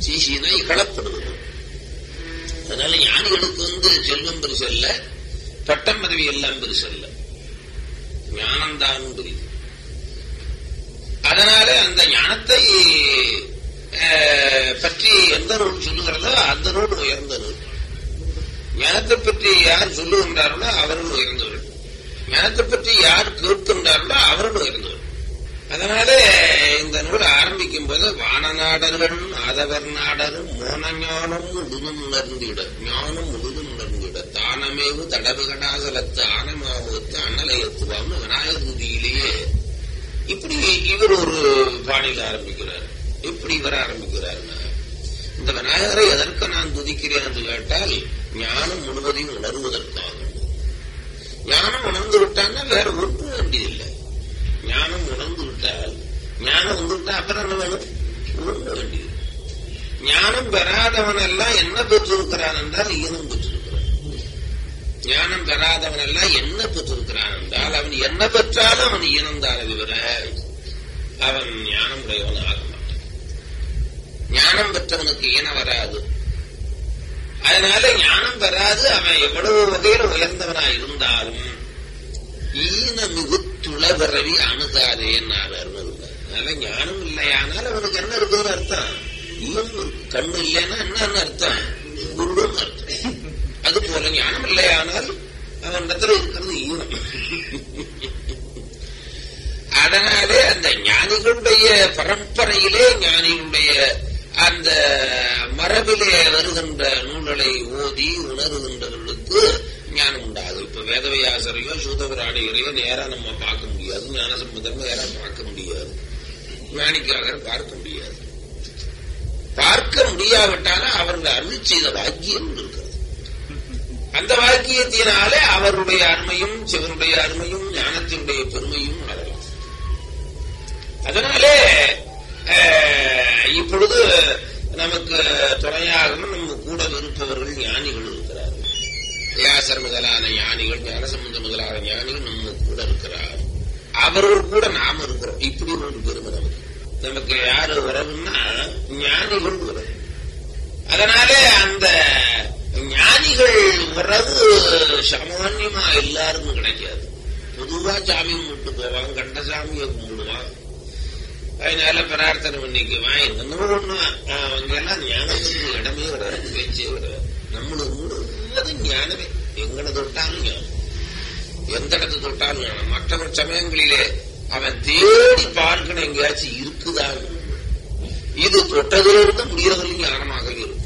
சீசினா இகழப்படுவது அதனால ஞானிகளுக்கு வந்து செல்வம் பெருசு அல்ல பட்டம் பதவி எல்லாம் பெருசு அல்ல ஞானம்தான் பெரியது அதனால அந்த ஞானத்தை அஹ், பற்றி எந்த நூல் சொல்லுகிறதோ அந்த நூல் உயர்ந்த நூல் ஞானத்தை பற்றி யார் சொல்லுகின்றார்களோ அவர்கள் உயர்ந்தவர்கள் ஞானத்தை பற்றி யார் கேட்கின்றார்களோ அவர்கள் உயர்ந்தவர்கள் அதனால இந்த நூல் ஆரம்பிக்கும் போது வானநாடர்கள் ஆதவர் நாடரும் மோன ஞானம் முழுதும் உணர்ந்திட ஞானம் முழுதும் உணர்ந்திட தானமேவு தடவுகடாசலத்து ஆனமாவத்து அண்ணலயத்துவான்னு விநாயகர் துதியிலேயே இப்படி இவர் ஒரு பாணியில் ஆரம்பிக்கிறார் எப்படி இவர் ஆரம்பிக்கிறார்னா இந்த விநாயகரை எதற்கு நான் துதிக்கிறேன் என்று கேட்டால் ஞானம் முழுவதையும் உணர்வதற்காக ஞானம் உணர்ந்து விட்டான்னா வேற ஒன்றும் வேண்டியதில்லை ஞானம் உணர்ந்து விட்டால் ஞானம் வந்து விட்டா அப்புறம் என்ன வேணும் உணர்ந்த வேண்டியது ஞானம் பெறாதவன் எல்லாம் என்ன பெற்றிருக்கிறான் என்றால் ஈனம் பெற்றிருக்கிறான் ஞானம் பெறாதவன் எல்லாம் என்ன பெற்றிருக்கிறான் என்றால் அவன் என்ன பெற்றாலும் அவன் ஈனந்தான விவர அவன் ஞானம் உடையவன் ஆக மாட்டான் ஞானம் பெற்றவனுக்கு ஈனம் வராது அதனால ஞானம் பெறாது அவன் எவ்வளவு வகையில் உயர்ந்தவனா இருந்தாலும் ஈன மிகுத்துள பிறவி அணுகாதே என்னார் அதனால ஞானம் இல்லையானால் அவனுக்கு என்ன இருக்குதுன்னு அர்த்தம் ஈனம் இருக்கு. கண்ணு இல்லைன்னா என்னன்னு அர்த்தம் குருன்னு அர்த்தம் அது போல ஞானம் இல்லையானால் அவன் இடத்துல இருக்கிறது ஈனம் அதனாலே அந்த ஞானிகளுடைய பரம்பரையிலே ஞானிகளுடைய அந்த மரபிலே வருகின்ற நூல்களை ஓதி உணர்கின்றவர்களுக்கு ஞானம் உண்டாகும் இப்ப வேதவியாசரையோ சூதபுராணிகளையோ நேரா நம்ம பார்க்க முடியாது ஞான சம்பந்தம் நேரா பார்க்க முடியாது ஞானிக்காக பார்க்க முடியாது பார்க்க முடியாவிட்டாலும் அவர்கள் அருள் செய்த வாக்கியம் இருக்கிறது அந்த வாக்கியத்தினாலே அவருடைய அருமையும் சிவனுடைய அருமையும் ஞானத்தினுடைய பெருமையும் உணரலாம் அதனாலே அஹ், இப்பொழுது நமக்கு துணையாகவும் நம்ம கூட இருப்பவர்கள் ஞானிகள் இருக்கிறார்கள் வியாசர் முதலான ஞானிகள் ஞானசம்பந்த முதலான ஞானிகள் நம்ம கூட இருக்கிறார் அவர்கள் கூட நாம இருக்கிறோம் இப்படி ஒரு பெருமை நமக்கு நமக்கு யாரு உறவுன்னா ஞானிகள் உறவு அதனாலே அந்த ஞானிகள் உறவு சாமான்யமா எல்லாருக்கும் கிடைக்காது பொதுவா சாமி கும்பிட்டு போவான் கண்ட சாமியை கும்பிடுவான் அதனால பிரார்த்தனை பண்ணிக்குவான் என்னமோ ஒண்ணு அவங்க எல்லாம் ஞானத்துக்கு இடமே கிடையாது பேச்சே கிடையாது நம்மளுக்கு முழுவது ஞானமே எங்கன தொட்டாலும் ஞானம் எந்த இடத்தை தொட்டாலும் ஞானம் மற்ற சமயங்களிலே அவன் தேடி பார்க்கணும் எங்கேயாச்சும் இருக்குதான் இது தொட்டதிலிருந்து முடியறதிலும் ஞானமாக இருக்கும்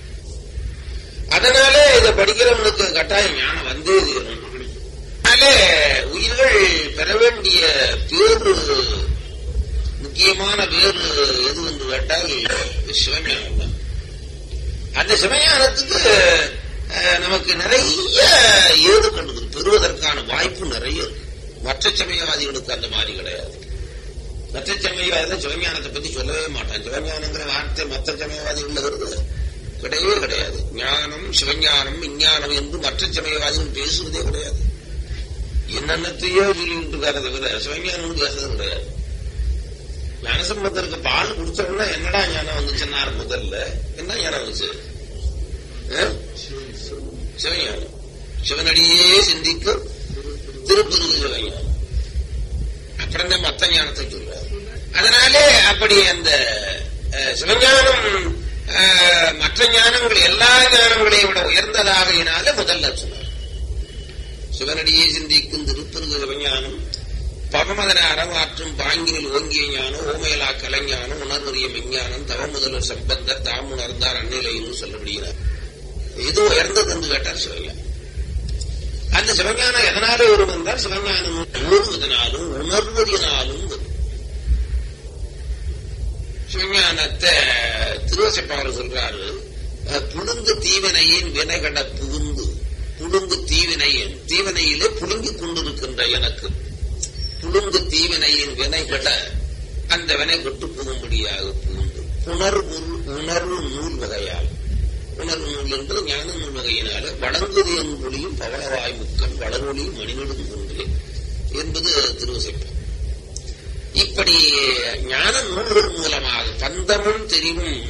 அதனாலே இதை படிக்கிறவனுக்கு கட்டாயம் ஞானம் வந்தே தீரும் அதனாலே உயிர்கள் பெற வேண்டிய பேரு முக்கியமான பேரு எது என்று கேட்டால் சிவஞானம் தான் அந்த சிவஞானத்துக்கு அஹ், நமக்கு நிறைய ஏது கண்டுது பெறுவதற்கான வாய்ப்பு நிறைய இருக்கு மற்ற சமயவாதிகளுக்கு அந்த மாதிரி கிடையாது மற்ற சமயவாதிகள் சிவஞானத்தை பத்தி சொல்லவே மாட்டான் சிவஞானங்கிற வார்த்தை மற்ற சமயவாதிகள் வருது கிடையவே கிடையாது ஞானம் சிவஞானம் விஞ்ஞானம் என்று மற்ற சமயவாதிகள் பேசுவதே கிடையாது என்னென்னத்தையோ சொல்லிட்டு இருக்காரு தவிர சிவஞானம் பேசுறது கிடையாது ஞானசம்பந்தருக்கு பால் குடிச்சோம்னா என்னடா ஞானம் வந்துச்சுன்னாரு முதல்ல என்ன ஞானம் வந்துச்சு ஆ? சிவஞானம் சிவனடியே சிந்திக்கும் திருப்பதி சிவஞானம் அப்புறம் தான் மத்த ஞானத்தை சொல்றாரு அதனாலே அப்படி அந்த அஹ், சிவஞானம் அஹ், மற்ற ஞானங்கள் எல்லா ஞானங்களையும் விட உயர்ந்ததாகையினால முதல்ல சொன்னார் சிவனடியே சிந்திக்கும் திருப்பதி சிவஞானம் பகமதன அறமாற்றும் பாங்கினில் ஓங்கிய ஞானம் ஓமையலா கலைஞானம் உணர்வறிய விஞ்ஞானம் தவ முதல்வர் சம்பந்தர் தாம் உணர்ந்தார் அந்நிலைன்னு சொல்லப்படுகிறார் இது உயர்ந்தது என்று கேட்டார் சிவஞானம் அந்த சிவஞானம் எதனாலே வரும் என்றால் சிவஞானம் ஓடுவதனாலும் உணர்வதனாலும் வரும் சிவஞானத்தை திருவசப்பாளர் சொல்றாரு அஹ், புழுங்கு தீவினையின் வினைகட புகுந்து புழுங்கு தீவினையின் தீவினையிலே புழுங்கிக் கொண்டிருக்கின்ற எனக்கு புழுங்கு தீவினையின் வினைகட அந்த வினை கெட்டு புகும்படியாக புகுந்து புணர்வு உணர்வு நூல் வகையால் உணர்வு நூல் என்பது ஞான நூல் வகையினால வடங்குது என்பொழியும் பவளவாய் முக்கன் வடமொழியும் மணிநெடும் கொன்றே என்பது திருவசைப்பம் இப்படி ஞான நூல்கள் மூலமாக பந்தமும் தெரிவும்